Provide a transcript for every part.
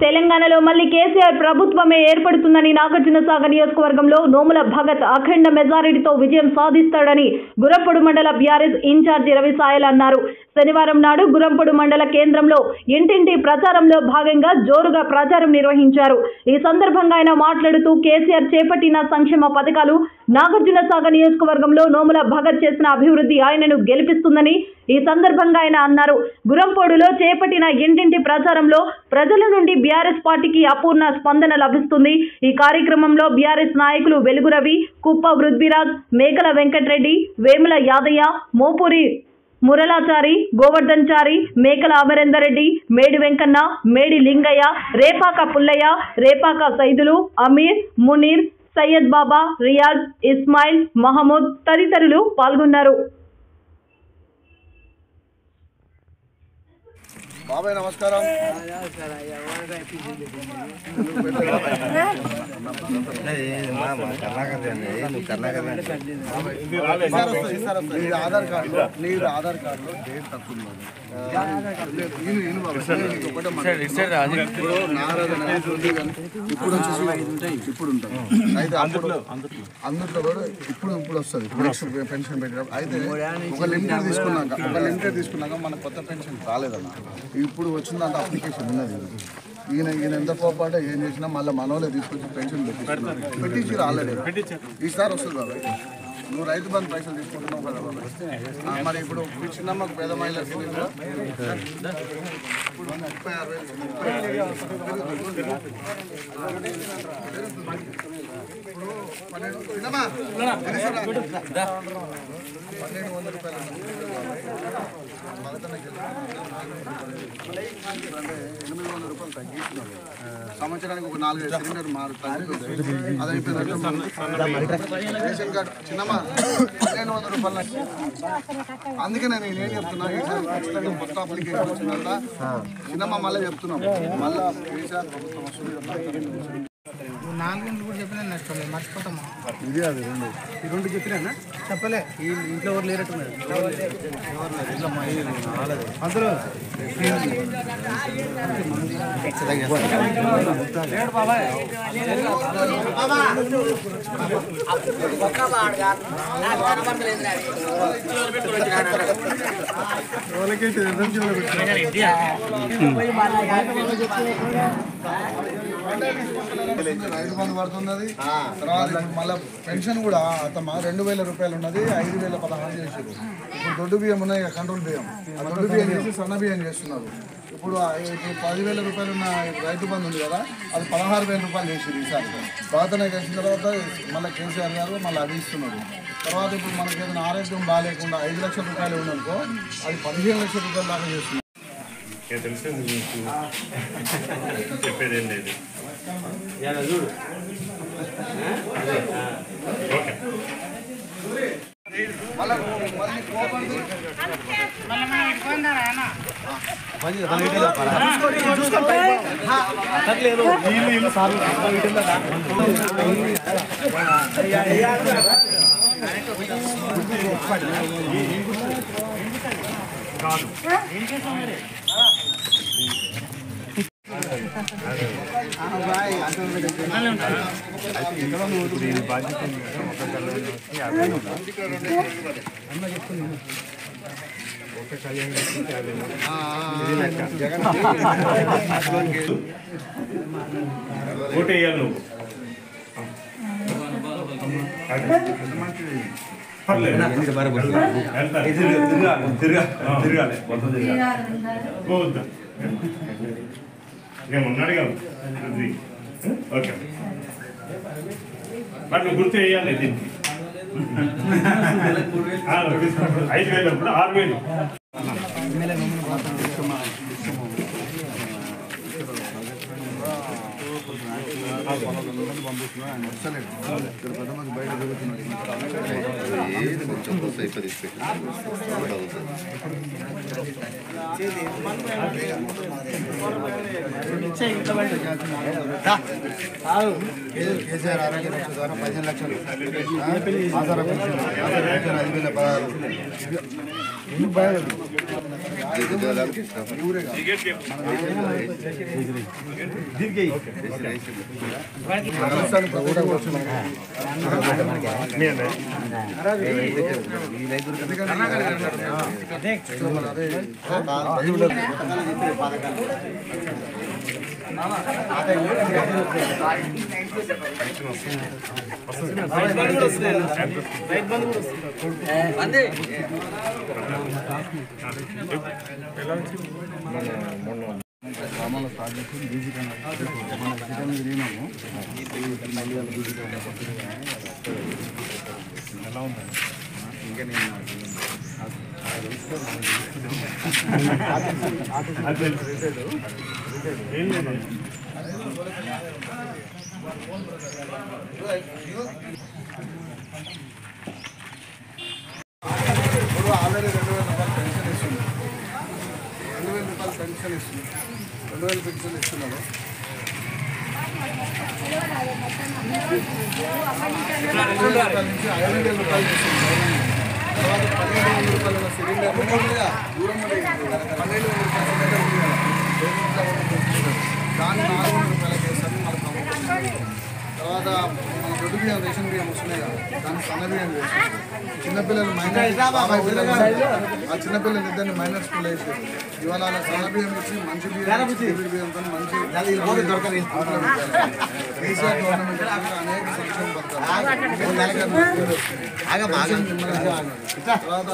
తెలంగాణలో మళ్లీ కేసీఆర్ ప్రభుత్వమే ఏర్పడుతుందని నాగార్జున సాగర్ నియోజకవర్గంలో నోముల భగత్ అఖండ మెజారిటీతో విజయం సాధిస్తాడని గురంపొడు మండల బీఆర్ఎస్ ఇన్ఛార్జి రవి సాయల్ అన్నారు శనివారం నాడు గురంపొడు మండల కేంద్రంలో ఇంటింటి ప్రచారంలో భాగంగా జోరుగా ప్రచారం నిర్వహించారు ఈ సందర్భంగా ఆయన మాట్లాడుతూ కేసీఆర్ చేపట్టిన సంక్షేమ పథకాలు నాగార్జున సాగర్ నియోజకవర్గంలో నోముల భగత్ చేసిన అభివృద్ధి ఆయనను గెలిపిస్తుందని ఈ సందర్భంగా ఆయన అన్నారు గురంపోడులో చేపట్టిన ఇంటింటి ప్రచారంలో ప్రజల నుండి బీఆర్ఎస్ పార్టీకి అపూర్ణ స్పందన లభిస్తుంది ఈ కార్యక్రమంలో బీఆర్ఎస్ నాయకులు వెలుగు రవి కుప్ప వృద్ధిరాజ్ మేకల వెంకటరెడ్డి వేముల యాదయ్య మోపూరి మురళాచారి గోవర్ధన్ చారి మేకల అమరేందర్ రెడ్డి మేడి వెంకన్న మేడి లింగయ్య రేపాక పుల్లయ్య రేపాక సైదులు అమీర్ మునీర్ సయ్యద్ బాబా రియాజ్ ఇస్మాయిల్ మహమూద్ తదితరులు పాల్గొన్నారు బాబాయ్ నమస్కారం ఈసారి వస్తుంది, ఈసారి వస్తుంది. నీ ఆధార్ కార్డులో నీ ఆధార్ కార్డులో డేట్ తప్పు ఉంది బాబాయ్. ఈయన, ఈయన బాబాయ్. నీకు ఒకటే మాట. ఇప్పుడు నారాయణ ఉంది కానీ ఇప్పుడు వచ్చేసి ఇప్పుడు ఉంటుంది అయితే అందులో అందులో కూడా ఇప్పుడు ఇప్పుడు వస్తుంది నెక్స్ట్ పెన్షన్ పెట్టినప్పుడు అయితే ఒక లిమిటెడ్ తీసుకున్నాక ఒక లిమిటెడ్ తీసుకున్నాక మన కొత్త పెన్షన్ రాలేదన్న ఇప్పుడు వచ్చిందంటే అప్లికేషన్ ఉన్నది ఈయన ఈయన ఎంత కోపాటే ఏం చేసినా మళ్ళీ మనోలే తీసుకొచ్చి పెన్షన్ పెట్టించుకున్నారు పెట్టించి ఆల్రెడీ ఈసారి వస్తుంది బాబాయ్ నువ్వు రైతు బంధు పైసలు తీసుకుంటున్నావు కదా బాబాయ్ ఆ, మరి ఇప్పుడు ఈ చిన్నమ్మకు పేద మహిళలకు కూడా ఇప్పుడు ముప్పై ఆరు వేలు ముప్పై ఆరు వేలు ఇప్పుడు పన్నెండు చిన్నమ్మా, తెలుసురా? పన్నెండు వందల రూపాయలు మగతనకి అంటే ఎనిమిది వందల రూపాయలు తగ్గిస్తున్నారు సంవత్సరానికి ఒక నాలుగు ఐదు సిలిండర్ మారు తగ్గుతుంది అది అయిపోయినట్టు రేషన్ కార్డు చిన్నమ్మా పన్నెండు వందల రూపాయలు అందుకే నేను ఏం చెప్తున్నా ఈసారి ఖచ్చితంగా కొత్త అప్లికేషన్ వచ్చిందంట చిన్నమ్మ మళ్ళీ చెప్తున్నాం మళ్ళీ కేసీఆర్ ప్రభుత్వం వస్తుంది నాలుగు గంటలు కూడా చెప్పినా నష్టం మర్చిపోతామా ఇది అది రెండు ఈ రెండు చెప్పినా చెప్పలే ఈ ఇంట్లో ఎవరు లేరట్టున్నారు అందులో రైతు బంధు పడుతున్నది తర్వాత ఇప్పుడు మళ్ళీ పెన్షన్ కూడా అతమ్మ రెండు వేల రూపాయలు ఉన్నది ఐదు వేల పదహారు చేసారు ఇప్పుడు దొడ్డు బియ్యం ఉన్నాయి కదా, కంట్రోల్ బియ్యం ఆ దొడ్డు బియ్యం చేసి సన్న బియ్యం చేస్తున్నారు ఇప్పుడు ఆ ఇప్పుడు పదివేల రూపాయలు ఉన్న రైతు బంధు ఉంది కదా అది పదహారు వేల రూపాయలు చేసారు ఈసారి తర్వాతనే చేసిన తర్వాత మళ్ళీ కేసీఆర్ గారు మళ్ళీ అది ఇస్తున్నారు తర్వాత ఇప్పుడు మనకి ఏదైనా ఆరోగ్యం బాగాలేకుండా ఐదు లక్షల రూపాయలు ఉందనుకో అది పదిహేను లక్షల రూపాయల దాకా చేస్తున్నారు నేను తెలిసింది మీకు చెప్పేదేం లేదు ఓకే మళ్ళీ మళ్ళీ కోపండి ఇప్పుడు ఈ బాధ్యత ఉంది కదా, ఒక కళ్యాణం వచ్చి యాభై వేలు. ఒక కళ్యాణం వచ్చి యాభై వేలు. ఇది లెక్క. ఓటు వేయాలి నువ్వు పర్లేదు వెళ్తా. తిరగాలి పోవద్దా నేను ఉన్నాడు కదా అది. ఓకే మరి నువ్వు గుర్తు వేయాలి దీనికి ఆ, ఐదు వేలు అప్పుడు ఆరు వేలు ఆ, వాళ్ళందరినీ పంపిస్తున్నారు ఆయన వస్తలేదు ఇక్కడ పెద్ద మంది బయట తిరుగుతున్నారు ఏది కొంచెం వస్తాయి ఇప్పుడు కేసీఆర్ ఆరోగ్య రక్ష ద్వారా పదిహేను లక్షలు ఆధార పెన్షన్ ఆధార పెన్షన్ ఐదు వేల పదహారు ఎందుకు భయం ఊరే కాదు రాజస్థాన్ కూడా వచ్చినాయి గ్రామాల్లో స్టార్ట్ చేసి బీజీ కన్నా మన కిటన్ తిరిగినాము మళ్ళీ వాళ్ళ బీజీ ఎలా ఉందండి ఇంకా నేను ఇప్పుడు ఆల్రెడీ రెండు వేల రూపాయలు పెన్షన్ ఇస్తుంది రెండు వేల రూపాయలు పెన్షన్ ఇస్తుంది రెండు వేలు పెన్షన్ ఇస్తున్నారు రెండు వేల రూపాయల నుంచి ఐదు వేల రూపాయలు ఇస్తుంది తర్వాత పన్నెండు వేల రూపాయల సిలిండర్ దూరం పన్నెండు వేల రూపాయల సిలిండర్ ఉంది కదా పేమెంట్లో కూడా తీసుకుంటారు. దాన్ని నాలుగు వందల రూపాయలకి వేస్తారు మళ్ళీ ప్రభుత్వం తర్వాత మన దొడ్డు బియ్యం రేషన్ బియ్యం వస్తున్నాయి కదా దాన్ని సన్న బియ్యం వేస్తారు చిన్నపిల్లలు మైనర్ బాబాయ్ పిల్లలు ఆ చిన్నపిల్లలు ఇద్దరిని మైనర్ స్కూల్ వేసారు ఇవాళ అలా సన్న బియ్యం ఇచ్చి మంచి బియ్యం ఇచ్చి, డెలివరీ బియ్యంతో మంచి దొరకని కేసీఆర్ గవర్నమెంట్ వచ్చినాక అనేక సంక్షేమ పథకాలు పెన్షన్ నిమ్మలంగా ఆగింది. తర్వాత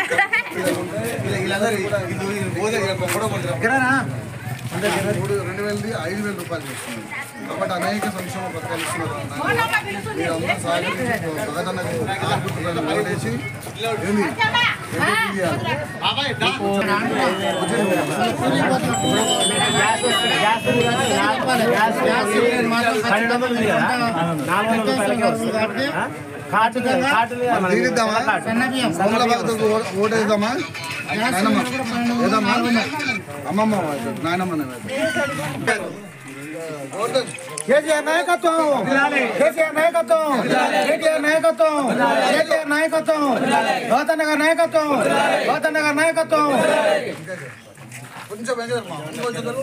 మూడు రెండు వేలది ఐదు వేల రూపాయలు చేస్తుంది కాబట్టి అనేక సంక్షేమ పథకాలు ఇస్తున్నారు మీరందరూ సహకరించి ప్రగతన్న ఆర్పుతులను ఓటేసి ఏంది ఏంటి తీయాలి? తీరిద్దామా సోమల భక్తులకు ఓ- ఓటేద్దామా నాయనమ్మ ఏదమ్మా అమ్మమ్మ నాయనమ్మ కేసీఆర్ నాయకత్వం కేసీఆర్ నాయకత్వం కేటీఆర్ నాయకత్వం కేటీఆర్ నాయకత్వం గౌతమ్ నగర్ నాయకత్వం గౌతమ్ నగర్ నాయకత్వం కొంచెం వెంకటమ్మ ఇంకొంచెం జరుగు.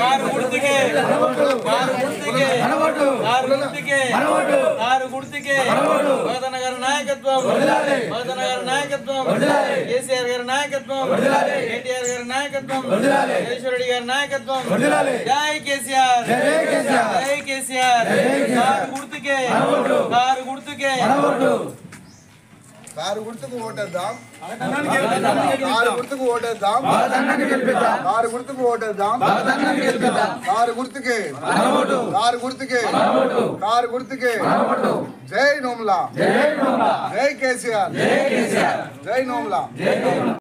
ఆరు గుర్తుకే మగతన గారి నాయకత్వం మగతన గారి నాయకత్వం కేసీఆర్ గారి నాయకత్వం కేటీఆర్ గారి నాయకత్వం జగదీశ్వరుడి గారి నాయకత్వం జై కేసీఆర్ జై కేసీఆర్ ఆరు గుర్తుకే ఆరు గుర్తుకే కారు గుర్తుకు ఓటేద్దాం కారు గుర్తుకు ఓటేద్దాం కారు గుర్తుకు ఓటేద్దాం కారు గుర్తుకే కారు గుర్తుకే కారు గుర్తుకే జై నోమ్లా జై కేసీఆర్ జై నోమ్లా